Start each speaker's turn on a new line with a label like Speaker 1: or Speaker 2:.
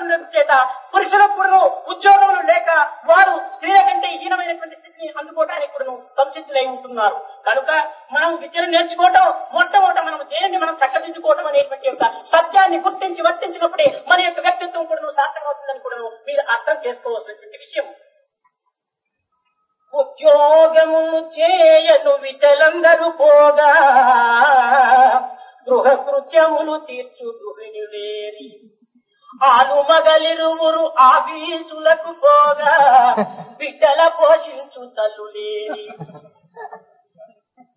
Speaker 1: లేకపోవడం చేత పురుషులకు కూడాను ఉద్యోగములు లేక వారు స్త్రీల కంటే హీనమైనటువంటి స్థితిని అందుకోవడానికి కూడాను సంసిద్ధులై ఉంటున్నారు కనుక మనం విద్యను నేర్చుకోవటం మొట్టమొదట మనం దేనిని మనం చక్కదిద్దుకోవటం అనేటువంటి యొక్క సత్యాన్ని గుర్తించి వర్తించినప్పుడే మన యొక్క వ్యక్తిత్వం కూడాను సార్థకమవుతుందని కూడాను మీరు అర్థం చేసుకోవాల్సినటువంటి విషయం ఉద్యోగము చేయను విటలందరూ పోగా గృహ కృత్యములు తీర్చు గృహిణి వేరి ఆలు మగలిరువురు ఆఫీసులకు పోగా బిడ్డల పోషించు తల్లులేరి